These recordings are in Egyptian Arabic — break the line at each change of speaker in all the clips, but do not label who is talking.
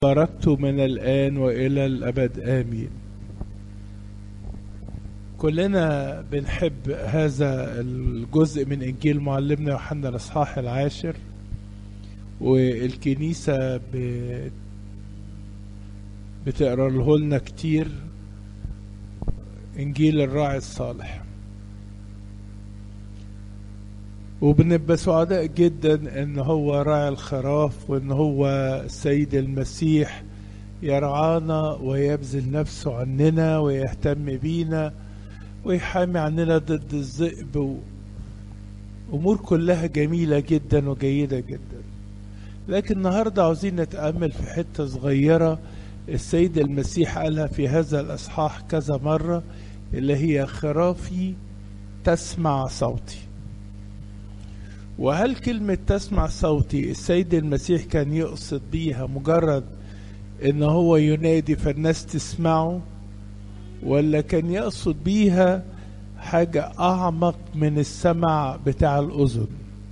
باركت من الآن وإلى الأبد آمين كلنا بنحب هذا الجزء من إنجيل معلمنا يوحنا الإصحاح العاشر والكنيسة ب- بتقرا له لنا كتير إنجيل الراعي الصالح وبنبقى سعداء جدا ان هو راعي الخراف وان هو السيد المسيح يرعانا ويبذل نفسه عننا ويهتم بينا ويحامي عننا ضد الذئب و... امور كلها جميله جدا وجيده جدا لكن النهارده عاوزين نتامل في حته صغيره السيد المسيح قالها في هذا الاصحاح كذا مره اللي هي خرافي تسمع صوتي وهل كلمة تسمع صوتي السيد المسيح كان يقصد بيها مجرد ان هو ينادي فالناس تسمعه ولا كان يقصد بيها حاجة اعمق من السمع بتاع الاذن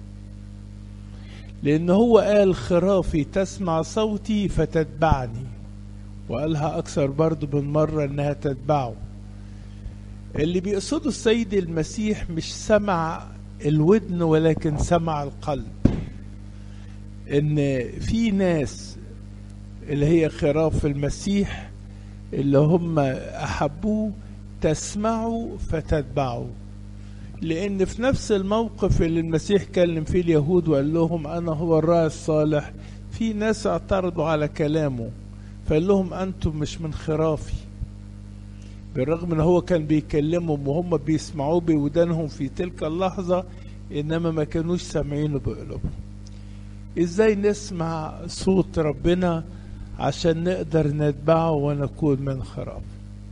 لان هو قال خرافي تسمع صوتي فتتبعني وقالها اكثر برضو من مرة انها تتبعه اللي بيقصده السيد المسيح مش سمع الودن ولكن سمع القلب ان في ناس اللي هي خراف المسيح اللي هم احبوه تسمعوا فتتبعوا لان في نفس الموقف اللي المسيح كلم فيه اليهود وقال لهم انا هو الراعي الصالح في ناس اعترضوا على كلامه فقال لهم انتم مش من خرافي بالرغم ان هو كان بيكلمهم وهم بيسمعوه بودانهم في تلك اللحظة انما ما كانوش سامعينه بقلوبهم ازاي نسمع صوت ربنا عشان نقدر نتبعه ونكون من خراب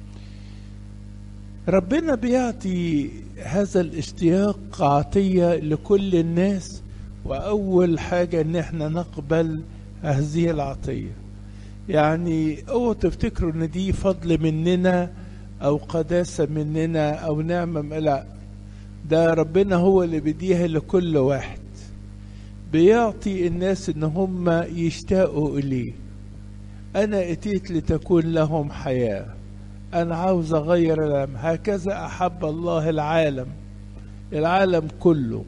ربنا بيعطي هذا الاشتياق عطية لكل الناس واول حاجة ان احنا نقبل هذه العطية يعني اوعوا تفتكروا ان دي فضل مننا او قداسه مننا او نعمه من لا ده ربنا هو اللي بيديها لكل واحد بيعطي الناس ان هم يشتاقوا اليه انا اتيت لتكون لهم حياه انا عاوز اغير العالم هكذا احب الله العالم العالم كله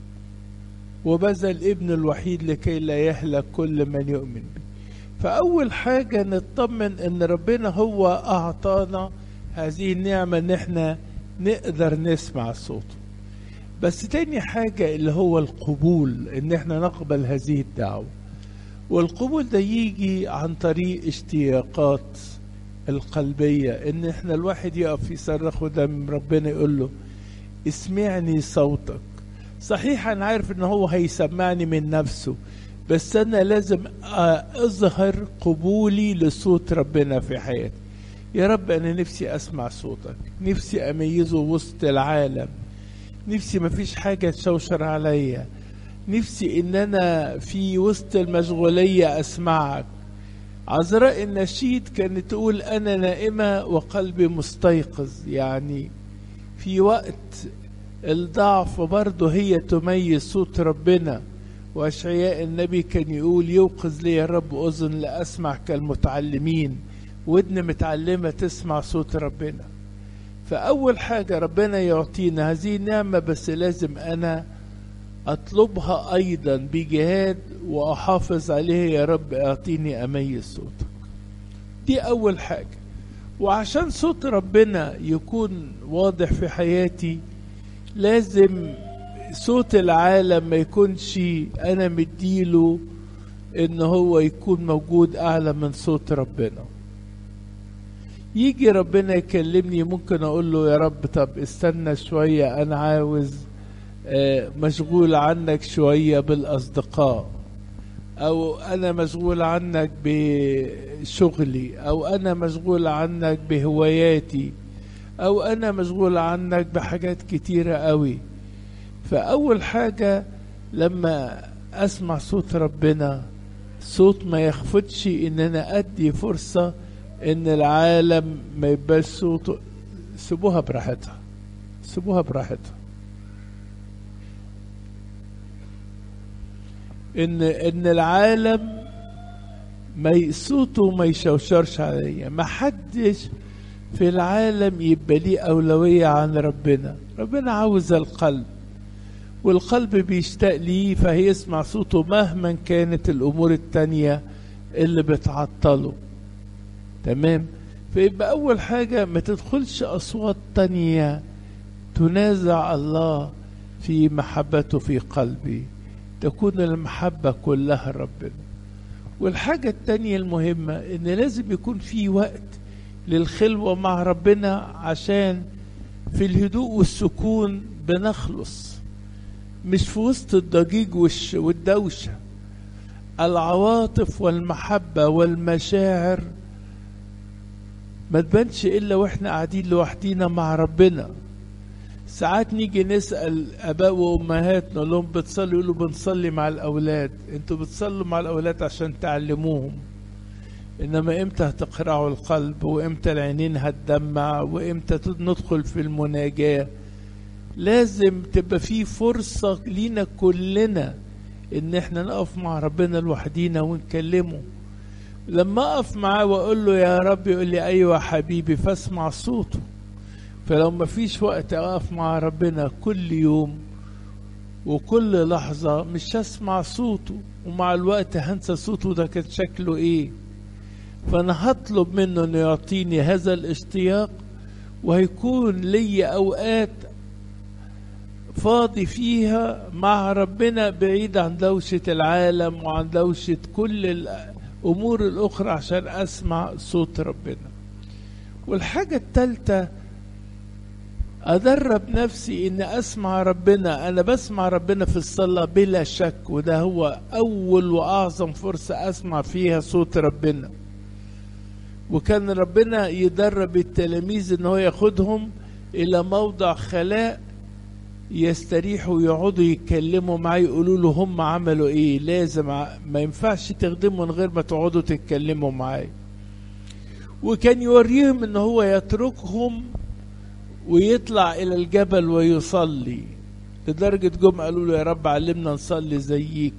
وبذل ابن الوحيد لكي لا يهلك كل من يؤمن به فاول حاجه نطمن ان ربنا هو اعطانا هذه النعمة ان احنا نقدر نسمع صوته بس تاني حاجة اللي هو القبول ان احنا نقبل هذه الدعوة والقبول ده يجي عن طريق اشتياقات القلبية ان احنا الواحد يقف يصرخ قدام ربنا يقول له اسمعني صوتك صحيح انا عارف ان هو هيسمعني من نفسه بس انا لازم اظهر قبولي لصوت ربنا في حياتي يا رب أنا نفسي أسمع صوتك نفسي أميزه وسط العالم نفسي مفيش حاجة تشوشر عليا نفسي إن أنا في وسط المشغولية أسمعك عذراء النشيد كانت تقول أنا نائمة وقلبي مستيقظ يعني في وقت الضعف برضه هي تميز صوت ربنا وأشعياء النبي كان يقول يوقظ لي يا رب أذن لأسمع كالمتعلمين ودن متعلمة تسمع صوت ربنا فأول حاجة ربنا يعطينا هذه النعمة بس لازم أنا أطلبها أيضا بجهاد وأحافظ عليها يا رب أعطيني أميز صوتك دي أول حاجة وعشان صوت ربنا يكون واضح في حياتي لازم صوت العالم ما يكونش أنا مديله إن هو يكون موجود أعلى من صوت ربنا يجي ربنا يكلمني ممكن اقول له يا رب طب استنى شوية انا عاوز مشغول عنك شوية بالاصدقاء او انا مشغول عنك بشغلي او انا مشغول عنك بهواياتي او انا مشغول عنك بحاجات كتيرة قوي فاول حاجة لما اسمع صوت ربنا صوت ما يخفتش ان انا ادي فرصه ان العالم ما يبقاش صوته سيبوها براحتها سيبوها براحتها ان ان العالم ما صوته ما يشوشرش عليا ما حدش في العالم يبقى ليه أولوية عن ربنا ربنا عاوز القلب والقلب بيشتاق ليه فهيسمع صوته مهما كانت الأمور التانية اللي بتعطله تمام فيبقى أول حاجة ما تدخلش أصوات تانية تنازع الله في محبته في قلبي تكون المحبة كلها ربنا والحاجة التانية المهمة إن لازم يكون في وقت للخلوة مع ربنا عشان في الهدوء والسكون بنخلص مش في وسط الضجيج والدوشة العواطف والمحبة والمشاعر ما تبانش إلا وإحنا قاعدين لوحدينا مع ربنا ساعات نيجي نسأل آباء وأمهات نقول لهم بتصلوا يقولوا بنصلي مع الأولاد أنتوا بتصلوا مع الأولاد عشان تعلموهم إنما إمتى هتقرعوا القلب وإمتى العينين هتدمع وإمتى ندخل في المناجاة لازم تبقى في فرصة لينا كلنا إن إحنا نقف مع ربنا لوحدينا ونكلمه لما أقف معاه وأقول له يا رب يقول لي أيوة حبيبي فاسمع صوته فلو ما فيش وقت أقف مع ربنا كل يوم وكل لحظة مش هسمع صوته ومع الوقت هنسى صوته ده كان شكله ايه فأنا هطلب منه أنه يعطيني هذا الاشتياق وهيكون لي أوقات فاضي فيها مع ربنا بعيد عن دوشة العالم وعن دوشة كل الأمور الأخرى عشان أسمع صوت ربنا والحاجة الثالثة أدرب نفسي إن أسمع ربنا أنا بسمع ربنا في الصلاة بلا شك وده هو أول وأعظم فرصة أسمع فيها صوت ربنا وكان ربنا يدرب التلاميذ إن هو ياخدهم إلى موضع خلاء يستريحوا ويقعدوا يتكلموا معاه يقولوا له هم عملوا ايه لازم ما ينفعش تخدموا من غير ما تقعدوا تتكلموا معاه وكان يوريهم ان هو يتركهم ويطلع الى الجبل ويصلي لدرجة جم قالوا له يا رب علمنا نصلي زيك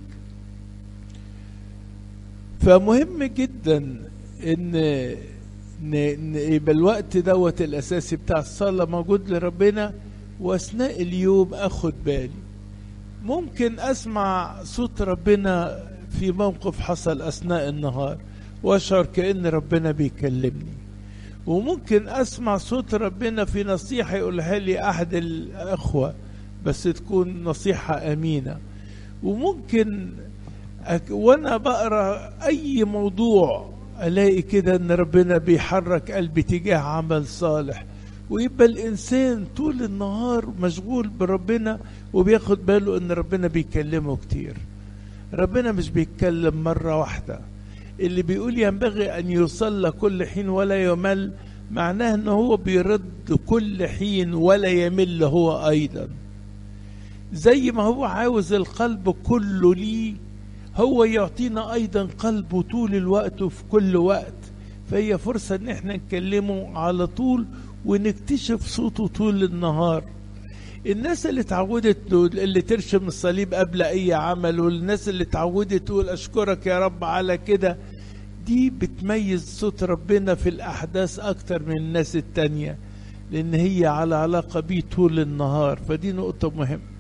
فمهم جدا ان يبقى الوقت دوت الاساسي بتاع الصلاة موجود لربنا واثناء اليوم اخد بالي ممكن اسمع صوت ربنا في موقف حصل اثناء النهار واشعر كان ربنا بيكلمني وممكن اسمع صوت ربنا في نصيحه يقولها لي احد الاخوه بس تكون نصيحه امينه وممكن أك... وانا بقرا اي موضوع الاقي كده ان ربنا بيحرك قلبي تجاه عمل صالح ويبقى الانسان طول النهار مشغول بربنا وبياخد باله ان ربنا بيكلمه كتير ربنا مش بيتكلم مره واحده اللي بيقول ينبغي ان يصلى كل حين ولا يمل معناه ان هو بيرد كل حين ولا يمل هو ايضا زي ما هو عاوز القلب كله ليه هو يعطينا ايضا قلبه طول الوقت وفي كل وقت فهي فرصة ان احنا نكلمه على طول ونكتشف صوته طول النهار الناس اللي اتعودت اللي ترشم الصليب قبل اي عمل والناس اللي اتعودت تقول اشكرك يا رب على كده دي بتميز صوت ربنا في الاحداث اكتر من الناس التانية لان هي على علاقة بيه طول النهار فدي نقطة مهمة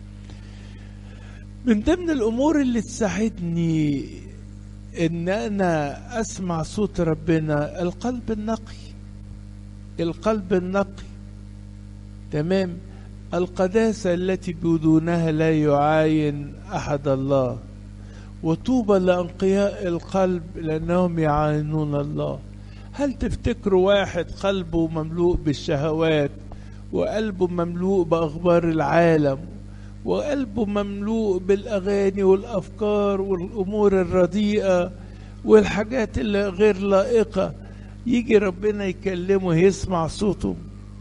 من ضمن الامور اللي تساعدني ان انا اسمع صوت ربنا القلب النقي القلب النقي تمام القداسة التي بدونها لا يعاين أحد الله وطوبى لأنقياء القلب لأنهم يعاينون الله هل تفتكروا واحد قلبه مملوء بالشهوات وقلبه مملوء بأخبار العالم وقلبه مملوء بالأغاني والأفكار والأمور الرديئة والحاجات اللي غير لائقة يجي ربنا يكلمه يسمع صوته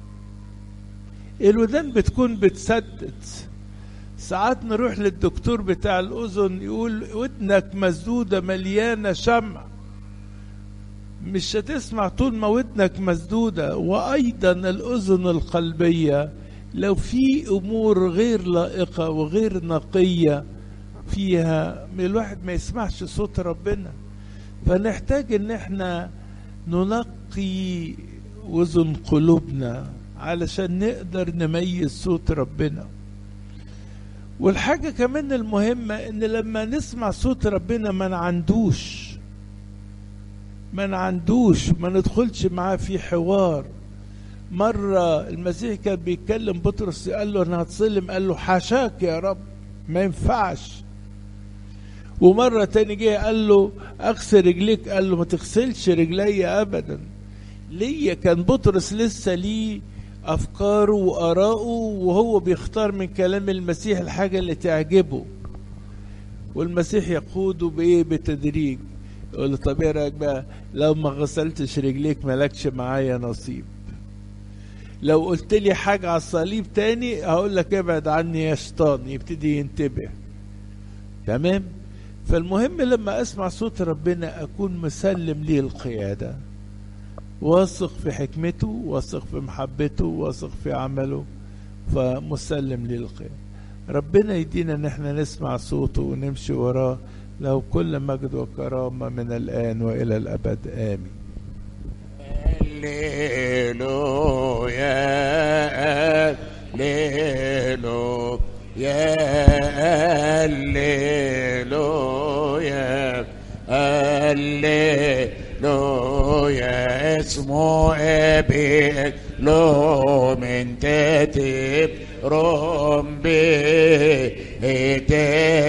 الودان بتكون بتسدد ساعات نروح للدكتور بتاع الأذن يقول ودنك مسدودة مليانة شمع مش هتسمع طول ما ودنك مسدودة وأيضا الأذن القلبية لو في أمور غير لائقة وغير نقية فيها الواحد ما يسمعش صوت ربنا فنحتاج ان احنا ننقي وزن قلوبنا علشان نقدر نميز صوت ربنا والحاجة كمان المهمة ان لما نسمع صوت ربنا ما نعندوش ما نعندوش ما ندخلش معاه في حوار مرة المسيح كان بيتكلم بطرس قال له انا هتصلم قال له حاشاك يا رب ما ينفعش ومرة تاني جه قال له اغسل رجليك قال له ما تغسلش رجلي ابدا ليه كان بطرس لسه ليه افكاره واراءه وهو بيختار من كلام المسيح الحاجة اللي تعجبه والمسيح يقوده بايه بتدريج يقول له طب ايه رايك بقى لو ما غسلتش رجليك مالكش معايا نصيب لو قلت لي حاجة على الصليب تاني هقول لك ابعد عني يا شيطان يبتدي ينتبه تمام فالمهم لما اسمع صوت ربنا اكون مسلم ليه القيادة واثق في حكمته واثق في محبته واثق في عمله فمسلم ليه القيادة ربنا يدينا ان احنا نسمع صوته ونمشي وراه له كل مجد وكرامة من الآن وإلى الأبد آمين
هللويا هللويا هللويا هللويا اسمه ابي لو من تتب ربي